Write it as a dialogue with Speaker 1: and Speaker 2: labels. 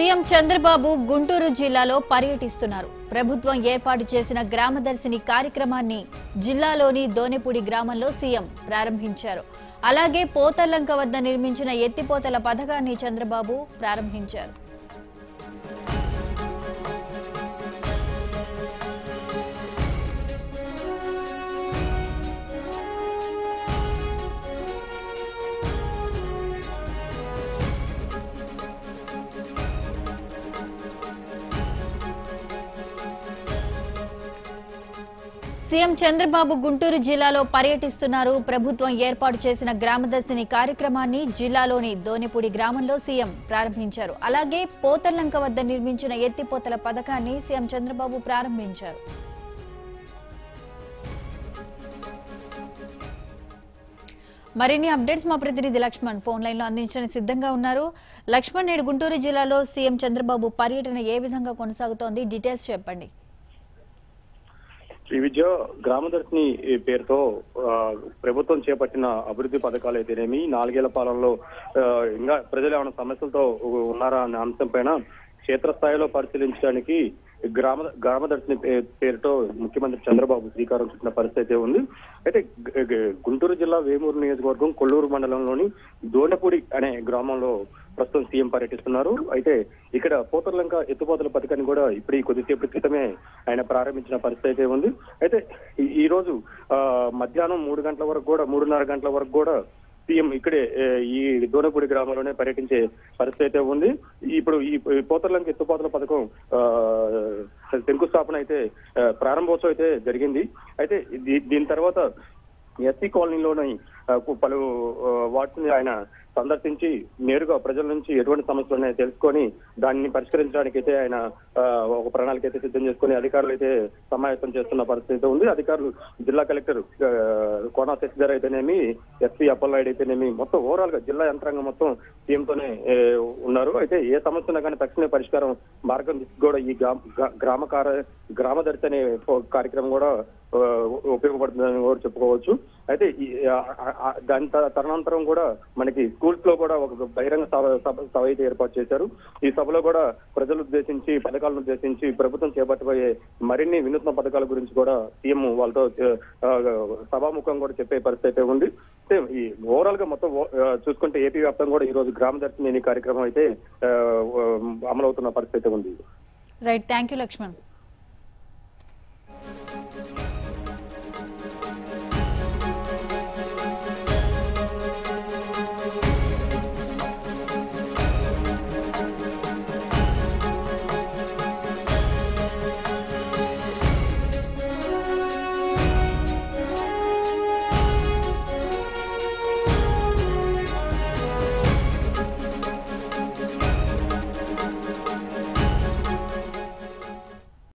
Speaker 1: CM Chandrababu Guntur జిల్లాలో పర్యటిస్తున్నారు ప్రభుత్వం ఏర్పాటు చేసిన గ్రామదర్శిని కార్యక్రమాన్ని జిల్లాలోని దోనెపూడి గ్రామంలో సీఎం ప్రారంభించారు అలాగే పోతర్లంక వద్ద నిర్మించిన ఎత్తిపోతల పథకాన్ని చంద్రబాబు ప్రారంభించారు సీఎం చంద్రబాబు గుంటూరు జిల్లాలో పర్యటిస్తున్నారు ప్రభుత్వం ఏర్పాటు చేసిన గ్రామదర్శిని కార్యక్రమాన్ని జిల్లాలోని దోనెపూడి గ్రామంలో సీఎం ప్రారంభించారు అలాగే పోతర్లంక వద్ద నిర్మించిన ఎత్తిపోతల పథకాన్ని సీఎం చంద్రబాబు ప్రారంభించారు మరిన్ని అప్డేట్స్ మా ప్రతినిధి లక్ష్మణ్ ఫోన్ లైన్ లో అందించడానికి సిద్ధంగా ఉన్నారు లక్ష్మణ్ నేడు గుంటూరు జిల్లాలో సీఎం చంద్రబాబు పర్యటన ఏ విధంగా కొనసాగుతోంది డీటెయిల్స్ చెప్పండి
Speaker 2: ఈ విద్య గ్రామదర్శిని ఈ పేరుతో ఆ, ప్రభుత్వం చేపట్టిన అభివృద్ధి పథకాలు అయితేనేమి నాలుగేళ్ల పాలనలో ఆ, ఇంకా ప్రజలు ఏమైనా సమస్యలతో ఉన్నారా అనే అంశం పైన క్షేత్రస్థాయిలో పరిశీలించడానికి గ్రామ గ్రామదర్శిని పే- పేరుతో ముఖ్యమంత్రి చంద్రబాబు శ్రీకారం చుట్టిన పరిస్థితి అయితే ఉంది అయితే గ- గ- గుంటూరు జిల్లా వేమూరు నియోజకవర్గం కొల్లూరు మండలంలోని దోనపూడి అనే గ్రామంలో ప్రస్తుతం సీఎం పర్యటిస్తున్నారు అయితే ఇక్కడ పోతర్లంక ఎత్తుపోతల పథకాన్ని కూడా ఇప్పుడు ఈ కొద్దిసేపటి క్రితమే ఆయన ప్రారంభించిన పరిస్థితి అయితే ఉంది అయితే ఈ- ఈ రోజు ఆ, మధ్యాహ్నం మూడు గంటల వరకు కూడా మూడున్నర గంటల వరకు కూడా సీఎం ఇక్కడే ఏ, ఈ దోనపూడి గ్రామంలోనే పర్యటించే పరిస్థితి అయితే ఉంది ఇప్పుడు ఈ ఈ పోతర్లంక ఎత్తుపోతల పథకం ఆ, శంకుస్థాపన అయితే ఆ, ప్రారంభోత్సవం అయితే జరిగింది అయితే దీ- దీని తర్వాత ఎస్సీ కాలనీలోని ఆ, పలు ఆ, వాటిని ఆయన సందర్శించి నేరుగా ప్రజల నుంచి ఎటువంటి సమస్యలు ఉన్నాయో తెలుసుకొని దాన్ని పరిష్కరించడానికి అయితే ఆయన ఆ, ఒక ప్రణాళిక అయితే సిద్ధం చేసుకుని అధికారులు అయితే సమావేశం చేస్తున్న పరిస్థితి అయితే ఉంది అధికారులు జిల్లా కలెక్టర్ ఆ, కోనా శశిధర్ అయితేనేమి ఎస్పీ అప్పలనాయుడు అయితేనేమి మొత్తం ఓవరాల్ గా జిల్లా యంత్రాంగం మొత్తం సీఎం తోనే ఏ, ఉన్నారు అయితే ఏ సమస్య ఉన్నా కానీ తక్షణమే పరిష్కారం మార్గం దిశగా కూడా ఈ గ్రామ గ్రా- గ్రామ కార్య గ్రామ దర్శి అనే పో- కార్యక్రమం కూడా ఆ, ఉపయోగపడుతుందని కూడా చెప్పుకోవచ్చు అయితే ఈ, ఆ, ఆ, ఆ, దాని త- తదనంతరం కూడా మనకి స్కూల్స్ లో కూడా ఒక బహిరంగ సభ సభ సభ అయితే ఏర్పాటు చేశారు ఈ సభలో కూడా ప్రజలు ఉద్దేశించి పథకాలను ఉద్దేశించి ప్రభుత్వం చేపట్టబోయే మరిన్ని వినూత్న పథకాల గురించి కూడా సీఎం వాళ్ళతో ఆ, సభాముఖం కూడా చెప్పే పరిస్థితి అయితే ఉంది అయితే ఈ ఓవరాల్ గా మొత్తం ఓ- ఆ, చూసుకుంటే ఏపీ వ్యాప్తంగా కూడా ఈ రోజు గ్రామ దర్శిని అనే కార్యక్రమం అయితే ఆ, అమలవుతున్న పరిస్థితి అయితే ఉంది
Speaker 1: రైట్ థ్యాంక్ యూ లక్ష్మణ్